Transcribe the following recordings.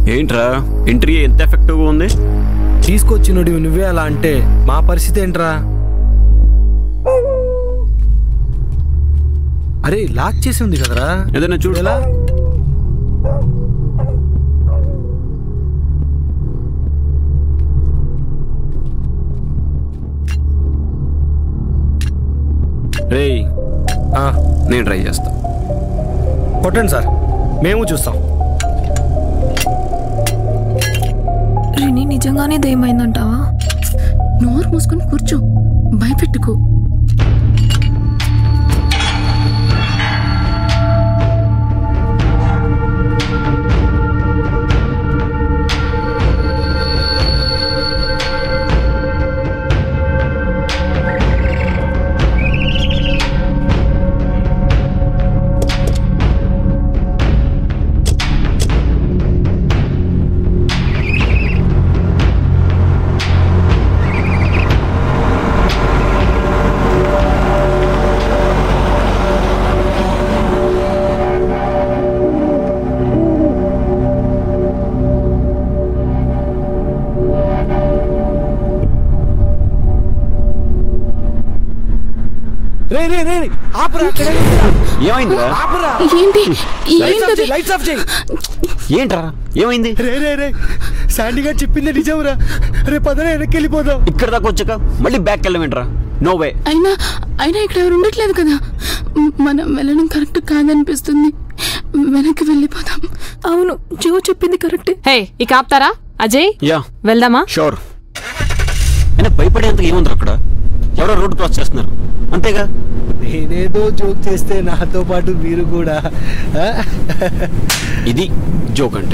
ఏంట్రా ఎంట్రీ ఎంత ఎఫెక్టివ్గా ఉంది తీసుకొచ్చినోడివి నువ్వే అలా అంటే మా పరిస్థితి ఏంట్రా అరే లాక్ చేసి ఉంది కదరా ఏదైనా చూడు ఎలా రేయ్ ఆ, నేను ట్రై చేస్తా కొట్టండి సార్ మేము చూస్తాం రిని నిజంగానే దయమైందంటావా నోరు మూసుకొని కూర్చో భయపెట్టుకో రే రే రే రే, ఆపురా అక్కడే ఉందిరా. ఏమైందిరా ఆపురా ఏంటి లైట్స్ ఆఫ్ ఏంటది చేయి, లైట్స్ ఆఫ్ చేయి ఏంట్రా ఏమైంది రే రే రే శాండీగా చెప్పింది నిజంరా రే పదరే వెనక్కి వెళ్ళిపోదాం ఇక్కడ దాకా వచ్చాక మళ్ళీ బ్యాక్ వెళ్ళమేంట్రా నో వే అయినా అయినా ఇక్కడ ఎవరు ఉండట్లేదు కదా మ్, మనం వెళ్ళడం కరెక్ట్ కాదనిపిస్తుంది వెనక్కి వెళ్ళిపోదాం అవును జో చెప్పింది కరెక్టే హే ఇక ఆపుతారా అజయ్ యా వెళ్దామా షూర్ అయినా భయపడేంత ఏముంది అక్కడ ఎవరో రోడ్ క్రాస్ చేస్తున్నారు అంతేగా నేనేదో జోక్ చేస్తే నాతో పాటు మీరు కూడా ఆ? ఇది జోక్ అంటే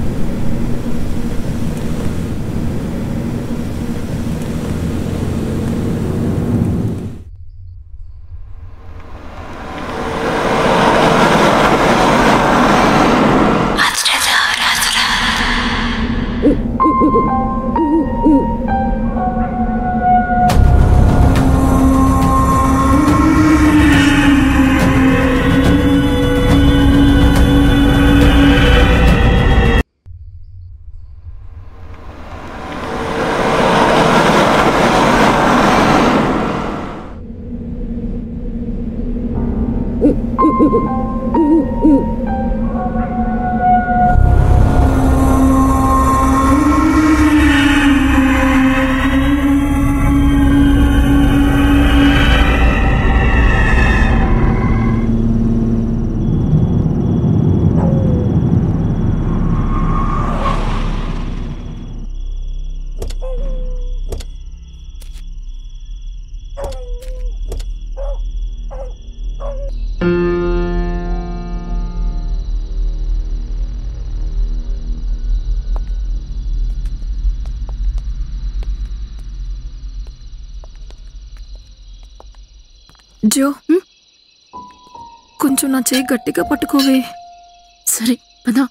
జో కొంచెం నా చేయి గట్టిగా పట్టుకోవే సరే పదా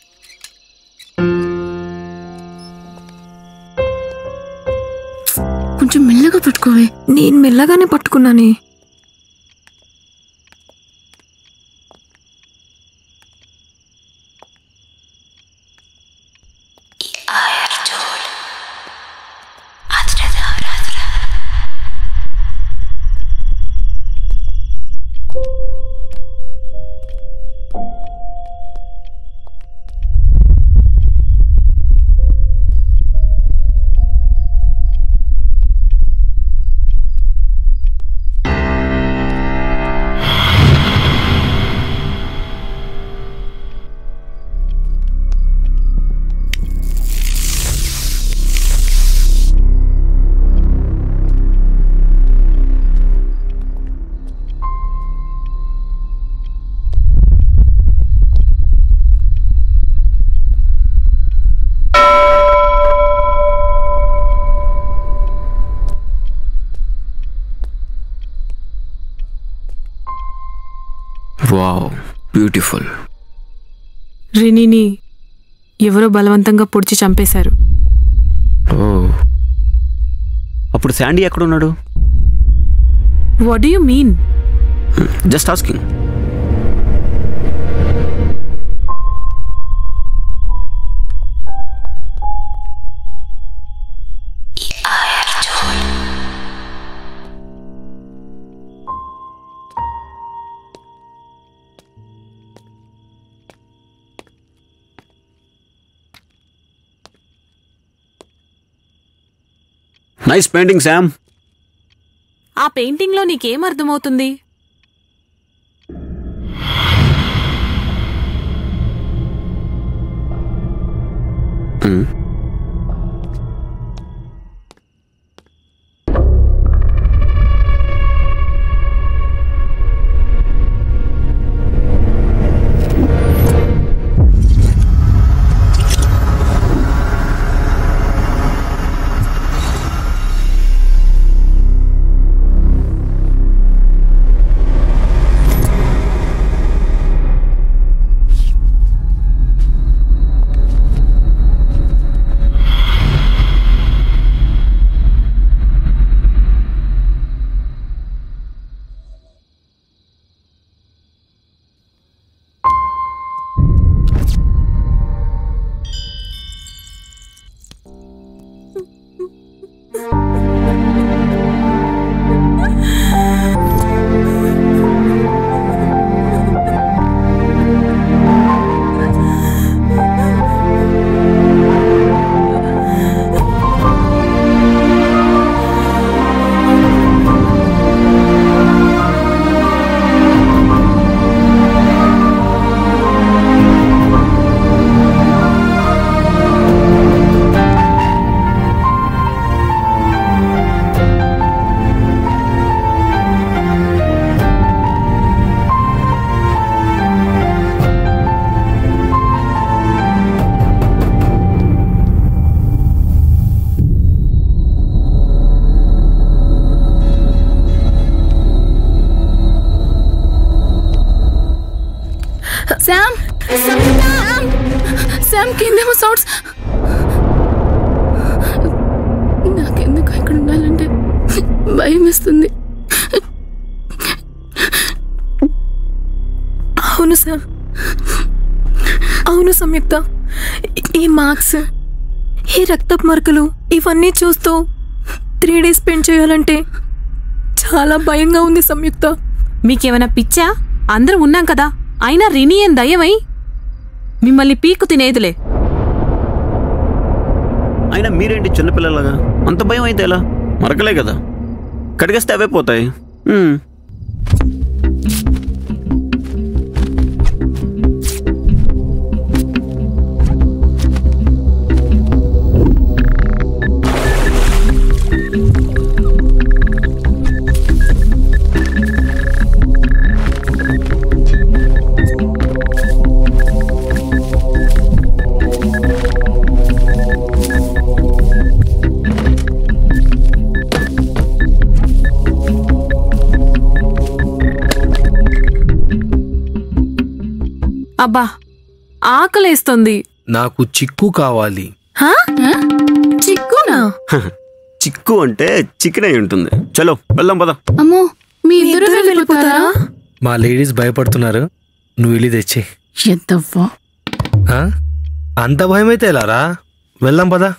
కొంచెం మెల్లగా పట్టుకోవే నేను మెల్లగానే పట్టుకున్నానే వావ్ బ్యూటిఫుల్ రినిని ఎవరో బలవంతంగా పొడిచి చంపేశారు ఓ అప్పుడు శాండీ ఎక్కడున్నాడు what you mean just asking nice painting Sam ఆ పెయింటింగ్లో నీకేం అర్థమవుతుంది శామ్ శామ్ శామ్ కిందేమో సౌండ్స్ నాకెందుకు ఇక్కడ ఉండాలంటే భయం వేస్తుంది అవును సార్ అవును సంయుక్త ఈ మార్క్స్ ఈ రక్తపు మరకలు ఇవన్నీ చూస్తూ త్రీ డేస్ స్పెండ్ చేయాలంటే చాలా భయంగా ఉంది సంయుక్త మీకేమైనా పిచ్చా అందరూ ఉన్నాం కదా అయినా రిని ఏం దయ్యమై మిమ్మల్ని పీక్కు తినేదిలే అయినా మీరేంటి చిన్నపిల్లలాగా అంత భయం అయితే ఎలా మరకలే కదా కడిగేస్తే అవే పోతాయి మ్మ్. అబ్బా ఆకలేస్తుంది నాకు చిక్కు కావాలి చిక్కునా చిక్కు అంటే చికెన్ అయి ఉంటుంది చలో వెళ్దాం పద అమ్మో మీ మీ ఇద్దరు ఇద్దరు వెళ్ళిపోతారా మా లేడీస్ భయపడుతున్నారు నువ్వు వెళ్ళి తెచ్చి ఎంతవ్వా అంత భయం అయితే ఎలారా వెళ్దాం పదా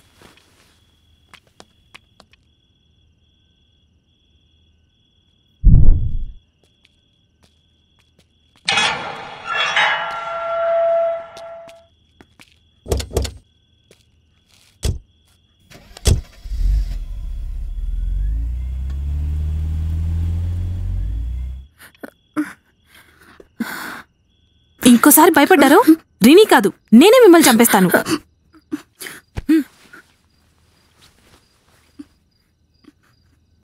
ఇంకోసారి భయపడ్డారు రిని కాదు నేనే మిమ్మల్ని చంపేస్తాను